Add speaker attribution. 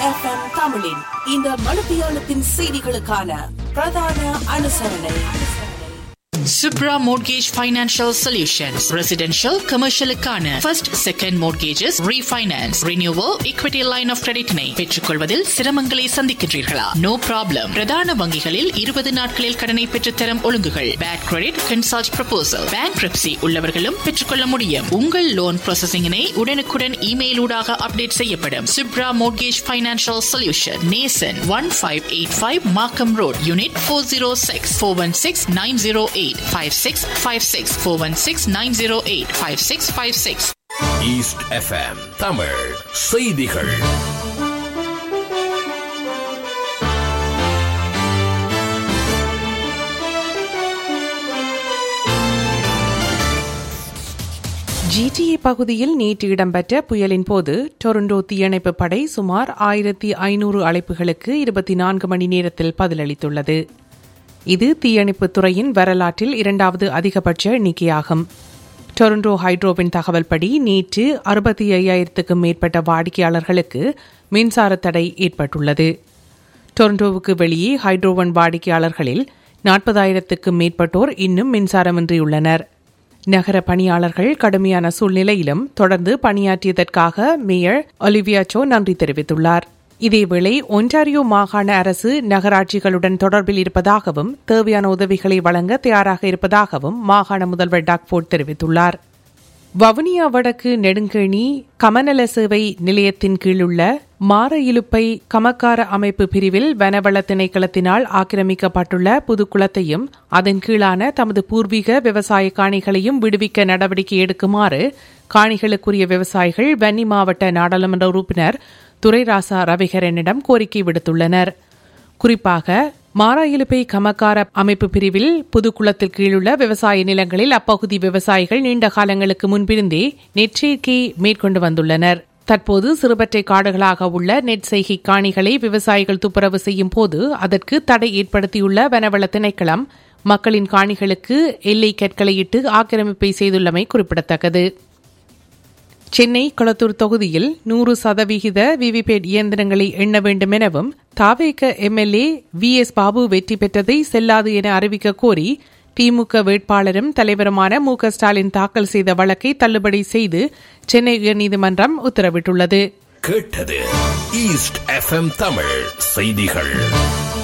Speaker 1: FM தமிழின் இந்த மணித்தியாலத்தின் செய்திகளுக்கான பிரதான அனுசரணை
Speaker 2: Subra Mortgage Financial Solutions. Residential, commercial-க்கான first, second mortgages, refinance, renewal, equity line of credit-னை பெற்றுக்கொள்வதில் சிரமங்களை சந்திக்கின்றீர்களா? No problem. பிரதான வங்கிகளில் 20 நாட்களில் கடனை பெற்றுத்தரும் ஒழுங்குகள். Bad credit, consult proposal. Bankruptcy உள்ளவர்களும் பெற்றுக்கொள்ள முடியும். உங்கள் லோன் ப்ராசஸிங்கினை உடனுக்குடன் இமெயில் ஊடாக அப்டேட் செய்யப்படும். Subra Mortgage Financial Solution. Nason 1585 Markham Road, Unit 406 416 908 5656 416 908 5656
Speaker 3: East FM Tamil செய்திகள்
Speaker 4: ஜிடிஏ பகுதியில் நேற்று இடம்பெற்ற புயலின் போது டொரண்டோ தீயணைப்பு படை சுமார் ஆயிரத்தி ஐநூறு அழைப்புகளுக்கு இருபத்தி நான்கு மணி நேரத்தில் பதிலளித்துள்ளது இது தீயணைப்புத் துறையின் வரலாற்றில் இரண்டாவது அதிகபட்ச எண்ணிக்கையாகும் டொரண்டோ ஹைட்ரோவின் தகவல்படி நேற்று அறுபத்தி ஐயாயிரத்துக்கும் மேற்பட்ட வாடிக்கையாளர்களுக்கு மின்சார தடை ஏற்பட்டுள்ளது டொரண்டோவுக்கு வெளியே ஹைட்ரோவன் வாடிக்கையாளர்களில் நாற்பதாயிரத்துக்கும் மேற்பட்டோர் இன்னும் மின்சாரமின்றியுள்ளனர் நகர பணியாளர்கள் கடுமையான சூழ்நிலையிலும் தொடர்ந்து பணியாற்றியதற்காக மேயர் ஒலிவியா சோ நன்றி தெரிவித்துள்ளார் இதேவேளை ஒன்டாரியோ மாகாண அரசு நகராட்சிகளுடன் தொடர்பில் இருப்பதாகவும் தேவையான உதவிகளை வழங்க தயாராக இருப்பதாகவும் மாகாண முதல்வர் டாக்ஃபோர்ட் தெரிவித்துள்ளார் வவுனியா வடக்கு நெடுங்கேணி கமநல சேவை நிலையத்தின் கீழுள்ள மார இலுப்பை கமக்கார அமைப்பு பிரிவில் வனவள திணைக்களத்தினால் ஆக்கிரமிக்கப்பட்டுள்ள புதுக்குளத்தையும் அதன் கீழான தமது பூர்வீக விவசாய காணிகளையும் விடுவிக்க நடவடிக்கை எடுக்குமாறு காணிகளுக்குரிய விவசாயிகள் வன்னி மாவட்ட நாடாளுமன்ற உறுப்பினர் துரைராசா ரவிகரனிடம் கோரிக்கை விடுத்துள்ளனர் குறிப்பாக மாராயிலுப்பை கமக்கார அமைப்பு பிரிவில் புதுக்குளத்தில் கீழுள்ள விவசாய நிலங்களில் அப்பகுதி விவசாயிகள் நீண்ட காலங்களுக்கு முன்பிருந்தே நெற்சேர்க்கை மேற்கொண்டு வந்துள்ளனர் தற்போது சிறுபற்றை காடுகளாக உள்ள நெற்செய்கை காணிகளை விவசாயிகள் துப்புரவு செய்யும் போது அதற்கு தடை ஏற்படுத்தியுள்ள வனவள திணைக்களம் மக்களின் காணிகளுக்கு எல்லை கற்களையிட்டு ஆக்கிரமிப்பை செய்துள்ளமை குறிப்பிடத்தக்கது சென்னை கொளத்தூர் தொகுதியில் நூறு சதவிகித விவிபேட் இயந்திரங்களை எண்ண வேண்டும் எனவும் தாவேக எம்எல்ஏ வி எஸ் பாபு வெற்றி பெற்றதை செல்லாது என அறிவிக்க கோரி திமுக வேட்பாளரும் தலைவருமான மு க ஸ்டாலின் தாக்கல் செய்த வழக்கை தள்ளுபடி செய்து சென்னை உயர்நீதிமன்றம் உத்தரவிட்டுள்ளது
Speaker 3: கேட்டது ஈஸ்ட் எஃப்எம் தமிழ் செய்திகள்